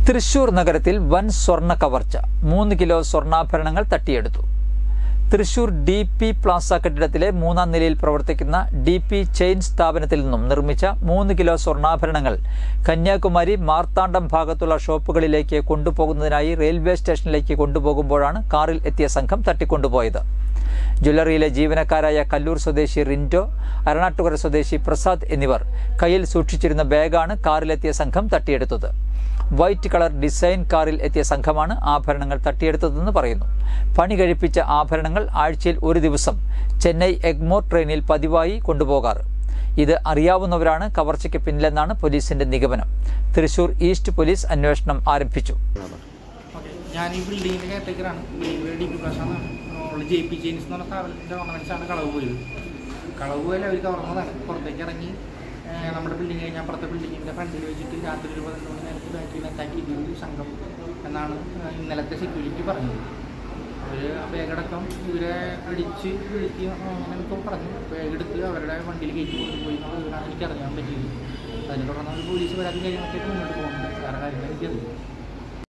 തൃശൂർ നഗരത്തിൽ വൻ സ്വർണ്ണ കവർച്ച മൂന്ന് കിലോ സ്വർണ്ണാഭരണങ്ങൾ തട്ടിയെടുത്തു തൃശൂർ ഡി പി പ്ലാസ കെട്ടിടത്തിലെ മൂന്നാം നിലയിൽ പ്രവർത്തിക്കുന്ന ഡി പി ചെയിൻ സ്ഥാപനത്തിൽ നിന്നും നിർമ്മിച്ച മൂന്ന് കിലോ സ്വർണ്ണാഭരണങ്ങൾ കന്യാകുമാരി മാർത്താണ്ഡം ഭാഗത്തുള്ള ഷോപ്പുകളിലേക്ക് കൊണ്ടുപോകുന്നതിനായി റെയിൽവേ സ്റ്റേഷനിലേക്ക് കൊണ്ടുപോകുമ്പോഴാണ് കാറിൽ എത്തിയ സംഘം തട്ടിക്കൊണ്ടുപോയത് ജ്വല്ലറിയിലെ ജീവനക്കാരായ കല്ലൂർ സ്വദേശി റിൻറ്റോ അരണാട്ടുകര സ്വദേശി പ്രസാദ് എന്നിവർ കയ്യിൽ സൂക്ഷിച്ചിരുന്ന ബാഗാണ് കാറിലെത്തിയ സംഘം തട്ടിയെടുത്തത് വൈറ്റ് കളർ ഡിസൈൻ കാറിൽ എത്തിയ സംഘമാണ് ആഭരണങ്ങൾ തട്ടിയെടുത്തതെന്ന് പറയുന്നു പണി കഴിപ്പിച്ച ആഭരണങ്ങൾ ആഴ്ചയിൽ ഒരു ദിവസം ചെന്നൈ എഗ്മോർ ട്രെയിനിൽ പതിവായി കൊണ്ടുപോകാറ് ഇത് അറിയാവുന്നവരാണ് കവർച്ചയ്ക്ക് പിന്നിലെന്നാണ് പോലീസിന്റെ നിഗമനം തൃശൂർ ഈസ്റ്റ് പോലീസ് അന്വേഷണം ആരംഭിച്ചു ഓക്കെ ഞാൻ ഈ ബിൽഡിങ്ങിൻ്റെ കെയർടേക്കറാണ് ബിൽഡിംഗ് ഡി പി പ്ലസ് ആണ് ഉള്ള ജെ പി ചെയിൻസ് എന്ന് പറഞ്ഞ സ്ഥാപനത്തിൻ്റെ ഓർണമെൻറ്റ്സ് ആണ് കളവ് പോയത് കളവ് പോയാൽ അവർ കവർന്നതാണ് പുറത്തേക്ക് ഇറങ്ങി ഏഹ്, നമ്മുടെ ബിൽഡിംഗ് കഴിഞ്ഞാൽ അപ്പുറത്തെ ബിൽഡിങ്ങിൻ്റെ ഫ്രണ്ടിൽ വെച്ചിട്ട് രാത്രി ഒരു പതിനൊന്ന് മണി നേരത്ത് ബാക്കിൽ അറ്റാക്ക് ചെയ്തൊരു സംഘം എന്നാണ് ഏഹ്, ഇന്നലത്തെ സെക്യൂരിറ്റി പറഞ്ഞത് അവർ ബാഗടക്കം ഇവരെ അടിച്ച് വീഴ്ത്തി അങ്ങനെയൊക്കെ പറഞ്ഞു ബാഗെടുത്ത് അവരുടെ വണ്ടിയിൽ കയറ്റി കൊണ്ടുപോയി എന്നുള്ളതാണ് എനിക്ക് അറിയാൻ പറ്റിയത് അതിനെ തുടർന്ന് പോലീസ് പരാതി കാര്യങ്ങളൊക്കെ മുന്നോട്ട് പോകുന്നുണ്ട് വേറെ കാര്യങ്ങൾ എനിക്കറിയാം